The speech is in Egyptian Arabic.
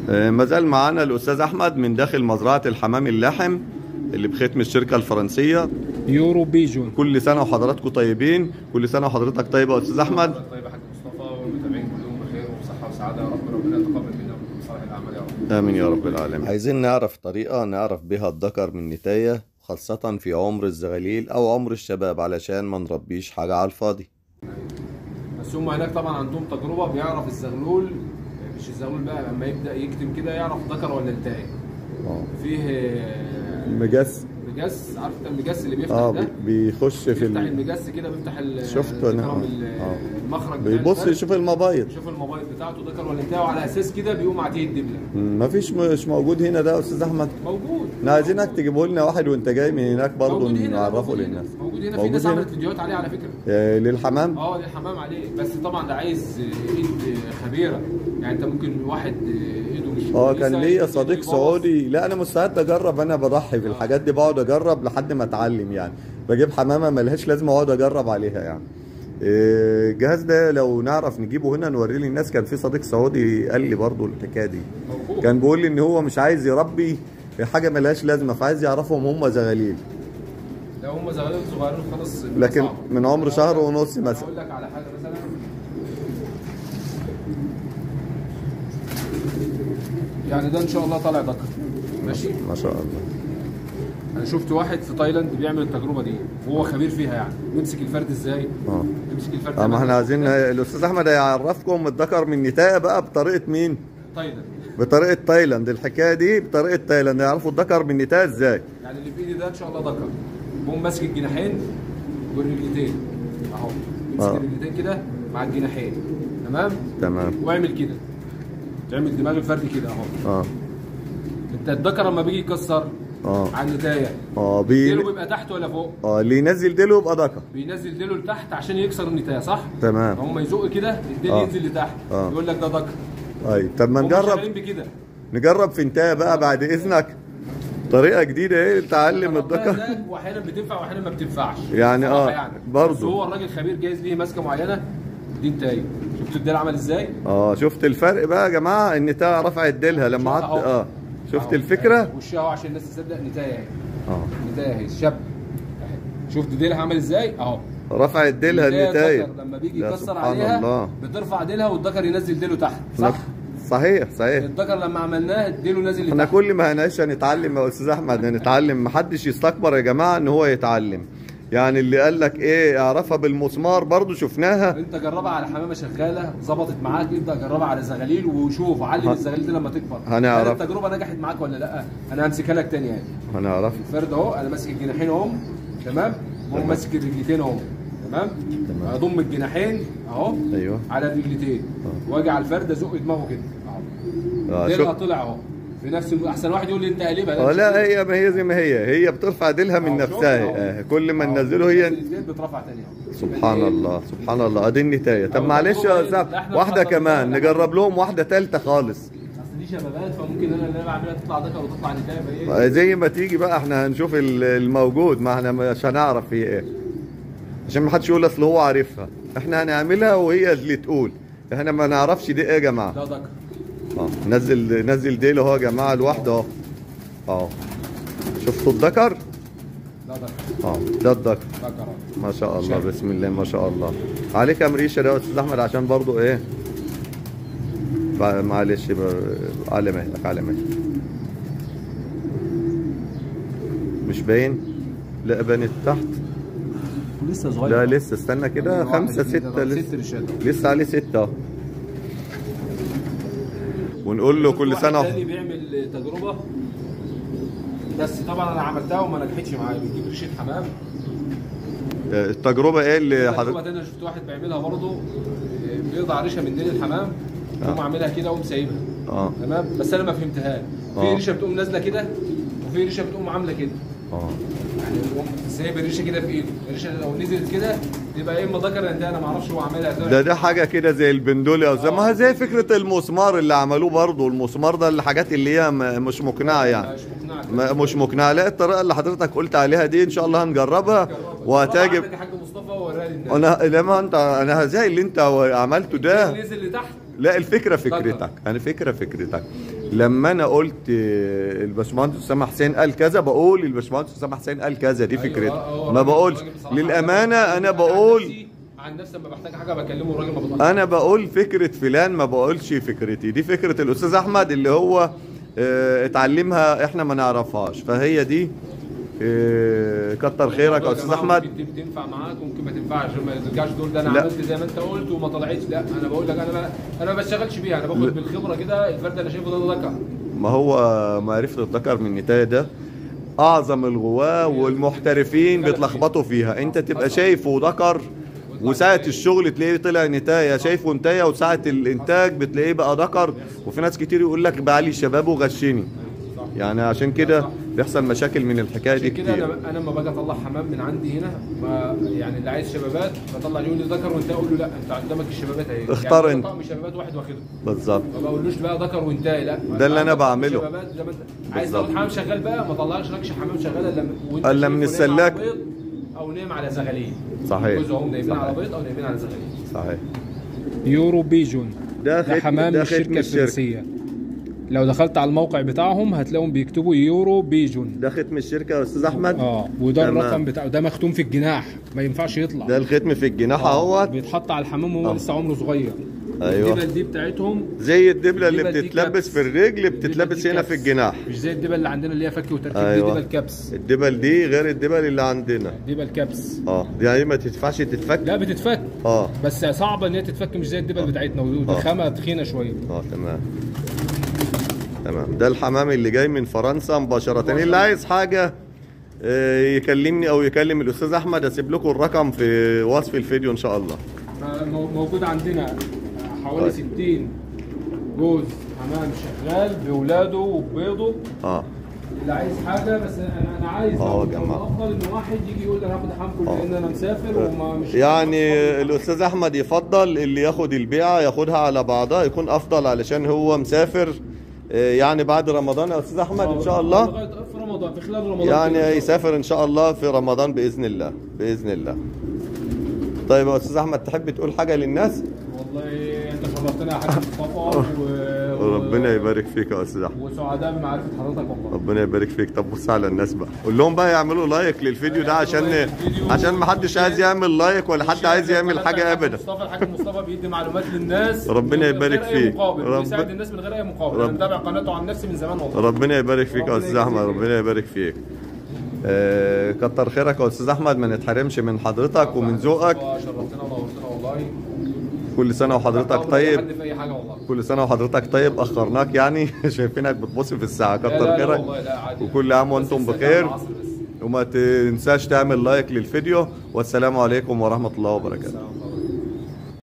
آه، ما زال معانا الاستاذ احمد من داخل مزرعه الحمام اللاحم اللي بختم الشركه الفرنسيه يورو بيجون كل سنه وحضراتكم طيبين كل سنه وحضرتك طيب يا استاذ احمد طيب يا حاج مصطفى والمتابعين كلهم بخير وبصحه وسعاده يا رب ربنا يتقبل منا ومنكم صالح الاعمال يا رب امين يا رب العالمين عايزين نعرف طريقه نعرف بها الذكر من النتايه خاصه في عمر الزغاليل او عمر الشباب علشان ما نربيش حاجه على الفاضي بس هم هناك طبعا عندهم تجربه بيعرف الزغلول مش الزغلول بقى لما يبدا يكتم كده يعرف ذكر ولا انتهى اه فيه آه، المجس مجس عارف انت المجس اللي بيفتح اه ده بيخش في بيفتح ال... المجس كده بيفتح ال- شفته أنا. بتاعهم آه. ال- آه. المخرج بتاع بيبص الفرد. يشوف المبايض يشوف الموبايل بتاعته ذكر ولا انتهى وعلى اساس كده بيقوم عاتيه الدبله ما فيش مش موجود هنا ده يا استاذ احمد موجود احنا عايزينك تجيبه لنا واحد وانت جاي من هناك برضه موجود هنا نعرفه موجود هنا. للناس موجود هنا في موجود ناس هنا؟ عملت فيديوهات عليه على فكره آه، للحمام اه دي الحمام عليه بس طبعا ده عايز ايد خبيره يعني انت ممكن واحد ايده مش اه كان كويسة، ليا يبوظ. صديق سعودي لا انا مستعد اجرب انا بضحي في الحاجات دي بقعد اجرب لحد ما اتعلم يعني بجيب حمامه ملهاش لازمه اقعد اجرب عليها يعني إيه، الجهاز ده لو نعرف نجيبه هنا نوريه للناس كان في صديق سعودي قال لي برضه الحكايه دي موجود. كان بيقول لي ان هو مش عايز يربي حاجه ملهاش لازمه فعايز يعرفهم هم زغاليل لو هم صغيرين صغيرين خلاص لكن صعب. من عمر شهر ونص مثلا اقول لك على حاجه مثلا يعني ده ان شاء الله طالع ذكر ماشي ما شاء الله انا شفت واحد في تايلاند بيعمل التجربه دي وهو خبير فيها يعني يمسك الفرد ازاي اه يمسك الفرد اه ما احنا عايزين الاستاذ احمد هيعرفكم الذكر من النتايه بقى بطريقه مين؟ تايلاند بطريقه تايلاند الحكايه دي بطريقه تايلاند يعرفوا الذكر من النتايه ازاي؟ يعني اللي في ايدي ده ان شاء الله ذكر بقوم ماسك الجناحين والرجلتين اهو امسك آه. الرجلتين كده مع الجناحين تمام تمام واعمل كده تعمل دماغ الفرد كده اهو اه انت الذكر لما بيجي يكسر اه على النتايه اه بي ديله بيبقى تحت ولا فوق اه اللي ينزل ديله يبقى ذكر بينزل ديله لتحت عشان يكسر النتايه صح تمام هم يزق كده الديل آه. ينزل لتحت آه. يقول لك ده ذكر ايوه طب ما هم نجرب شغالين بكده نجرب في نتايه بقى بعد اذنك طريقه جديده ايه تعلم جربناها الذكر هناك واحيانا بتنفع واحيانا ما بتنفعش يعني بصراحة آه، يعني. برضه. بس هو الراجل خبير جايز ليه ماسكه معينه دي نتايه شفت الديل عمل ازاي؟ اه شفت الفرق بقى يا جماعه النتايه رفعت ديلها لما أهو. قعدت اه شفت أهو. الفكره؟ وشها اهو عشان الناس تصدق نتايه اهي اه نتايه اهي الشاب أهي. شفت ديلها عمل ازاي؟ اهو رفعت ديلها النتايه الذكر لما بيجي لا، يكسر سبحان عليها الله. بترفع ديلها والذكر ينزل ديله تحت صح؟ صحيح صحيح الذكر لما عملناه ديله نازل احنا لتحت كل ما هنعيش هنتعلم يا استاذ احمد هنتعلم محدش يستكبر يا جماعه ان هو يتعلم يعني اللي قال لك ايه اعرفها بالمسمار برضو شفناها انت جربها على حمامه شغاله ظبطت معاك ابدا جربها على زغاليل وشوف علم ه- الزغاليل دي لما تكبر هنعرف. هل التجربه نجحت معاك ولا لا انا همسكها لك تاني يعني هنعرف الفرد اهو انا ماسك الجناحين اهم تمام وهو ماسك الرجلتين اهم تمام تمام. اضم الجناحين اهو ايوه على الرجلتين واجي على الفرد ازق دماغه كده اهو آه ديلها شوف طلع اهو في نفس الم... احسن واحد يقول لي انت قلبها اه لا هي ما هي زي ما هي هي بترفع ديلها من أهو، شوف نفسها أهو. آه كل ما أهو. ننزله هي نزل الديل بترفع تاني اهو سبحان إيه؟ الله سبحان الله ادي النتايه طب أهو معلش التجربة يا إيه؟ استاذ لا، إحنا واحده بنحضر كمان بقى. نجرب لهم واحده ثالثه خالص اصل دي شبابات فممكن انا اللي انا بعملها تطلع ذكر وتطلع نتايه فايه آه، زي ما تيجي بقى احنا هنشوف ال- الموجود ما احنا مش هنعرف فيه ايه عشان ما حدش يقول اصل هو عارفها احنا هنعملها وهي اللي تقول احنا ما نعرفش دي ايه يا جماعه ده ذكر اه نزل نزل ديله اهو يا جماعه لوحده اهو اهو شفتوا الذكر ده ذكر اه ده الذكر ذكر أهو. ما شاء الله شايف. بسم الله ما شاء الله عليك كام ريشه ده يا استاذ احمد عشان برضو ايه بقى- معلش بقى- على مهلك على مهلك مش باين لا بانت تحت لسه صغير لا لسه استنى كده خمسة ستة ست لسه رشاد لسه عليه ستة اهو ونقول له كل سنة تاني بيعمل تجربه بس طبعا انا عملتها وما نجحتش معايا بيجيب ريشه حمام آه، التجربة ايه اللي تجربه حضرتك تانية شفت واحد بيعملها برضه آه، بيقطع ريشه من ديل الحمام يقوم عاملها كده ويقوم سايبها اه تمام بس انا ما فهمتهاش في آه. ريشه بتقوم نازله كده وفي ريشه بتقوم عامله كده اه يعني يقوم سايب الريشه كده في ايده الريشه لو نزلت كده تبقى يا اما ذكر يا انت انا ما اعرفش هو عاملها ده ده حاجة كده زي البندول او زي ما هي زي فكرة المسمار اللي عملوه برضو المسمار ده الحاجات اللي هي م- مش مقنعة يعني مش مقنعه ما- مش مقنعة لا الطريقة اللي حضرتك قلت عليها دي ان شاء الله هنجربها وهتعجب عندك يا حاج مصطفى ووريها للناس انا لما انت انا زي اللي انت عملته ده نزل لتحت لا الفكرة فكرتك انا فكرة فكرتك لما انا قلت آه، الباشمهندس اسامه حسين قال كذا بقول الباشمهندس اسامه حسين قال كذا دي أيوة، فكرتي هو ما الراجل- بقولش الراجل بصراحة للامانه عن انا نفسي- بقول عن نفسي لما بحتاج حاجه بكلمه الراجل ما بيطلعش انا بقول فكره فلان ما بقولش فكرتي دي فكره الاستاذ احمد اللي هو آه، اتعلمها احنا ما نعرفهاش فهي دي آه، كتر خيرك يا استاذ احمد ممكن تنفع معاك وممكن ما تنفعش ما ترجعش تقول ده انا لا. عملت زي ما انت قلت وما طلعتش لا انا بقول لك انا ما انا ما بشتغلش بيها انا لا. باخد بالخبره كده الفرد اللي شايفه ده ذكر ما هو معرفة الذكر من النتاية ده أعظم الغواة والمحترفين بيتلخبطوا فيها أنت تبقى شايفه ذكر وساعة الشغل تلاقيه طلع نتاية شايفه نتاية وساعة الإنتاج بتلاقيه بقى ذكر وفي ناس كتير يقول لك بقى لي شباب وغشني يعني عشان كده بيحصل مشاكل من الحكاية دي عشان كده كتير انا انا لما باجي اطلع حمام من عندي هنا ما يعني اللي عايز شبابات بطلع يقول لي ذكر وانت اقول له لا انت قدامك الشبابات اهي اختار يعني انت. طقم شبابات واحد واخده بالظبط ما بقولوش بقى ذكر وانتهي لا ده اللي أنا عندك بعمله. شبابات زي ما انت عايز بالظبط. تاخد حمام شغال بقى ما طلعش لكش حمام شغال الا من- وانت إلا من شايفه نايم على السلاك. بيض او نايم على زغالين صحيح. جزء هم نايمين صحيح. على بيض او نايمين على زغالين صحيح يورو بيجون ده ده ختم- حمام ده من ختم الشركه الشركة. الفرنسيه لو دخلت على الموقع بتاعهم هتلاقيهم بيكتبوا يورو بيجون ده ختم الشركة يا أستاذ أحمد اه وده تمام. الرقم بتاعه ده مختوم في الجناح ما ينفعش يطلع ده الختم في الجناح آه، اهوت بيتحط على الحمام وهو آه. لسه عمره صغير ايوه الدبل دي بتاعتهم زي الدبلة اللي الدبل دي بتتلبس كبس. في الرجل الدبل بتتلبس دي هنا كبس. في الجناح مش زي الدبل اللي عندنا اللي هي فك وتركيب أيوة. دي دبل كبس الدبل دي غير الدبل اللي عندنا دبل كبس اه دي يعني ما تدفعش تتفك لا بتتفك اه بس صعبه ان هي تتفك مش زي الدبل بتاعتنا آه. والخامه تخينه شويه اه تمام تمام ده الحمام اللي جاي من فرنسا مباشرة اللي عايز حاجة آه، يكلمني او يكلم الاستاذ احمد اسيب لكم الرقم في وصف الفيديو ان شاء الله مو- موجود عندنا حوالي طيب. 60 جوز حمام شغال باولاده وببيضه اه اللي عايز حاجه بس انا انا عايز آه لو- يا جماعة. لو الافضل ان واحد يجي يقول لي انا هاخد حمام آه. لان انا مسافر وما مش يعني الاستاذ احمد يفضل اللي ياخد البيعة ياخدها على بعضها يكون افضل علشان هو مسافر آه، يعني بعد رمضان يا استاذ احمد ان شاء الله لغايه في رمضان في خلال رمضان يعني كده إن شاء الله. يسافر ان شاء الله في رمضان باذن الله باذن الله طيب يا استاذ احمد تحب تقول حاجه للناس والله انت شرفتنا يا حاج مصطفى و... و- ربنا يبارك فيك يا استاذ احمد وسعداء بمعرفه حضرتك والله ربنا يبارك فيك طب بص على الناس بقى قول لهم بقى يعملوا لايك للفيديو ده عشان لايك للفيديو. عشان ما حدش عايز يعمل لايك ولا حد عايز يعمل الحاج حاجه ابدا مصطفى الحاج مصطفى بيدي معلومات للناس ربنا من غير يبارك أي فيك. مقابل رب- بيساعد الناس من غير اي مقابل رب- انا متابع قناته عن نفسي من زمان والله ربنا يبارك فيك يا ربنا استاذ احمد يجزيك. ربنا يبارك فيك آه كتر خيرك يا استاذ احمد ما نتحرمش من حضرتك ومن ذوقك شرفتنا ونورتنا والله كل سنه وحضرتك أمر أي طيب حد في اي حاجه والله كل سنه وحضرتك طيب اخرناك يعني شايفينك بتبص في الساعه لا، لا، كتر لا خيرك والله لا عادي. وكل عام بس وانتم الساعة بخير العصر بس. وما تنساش تعمل لايك للفيديو والسلام عليكم ورحمه الله وبركاته السلام عليكم.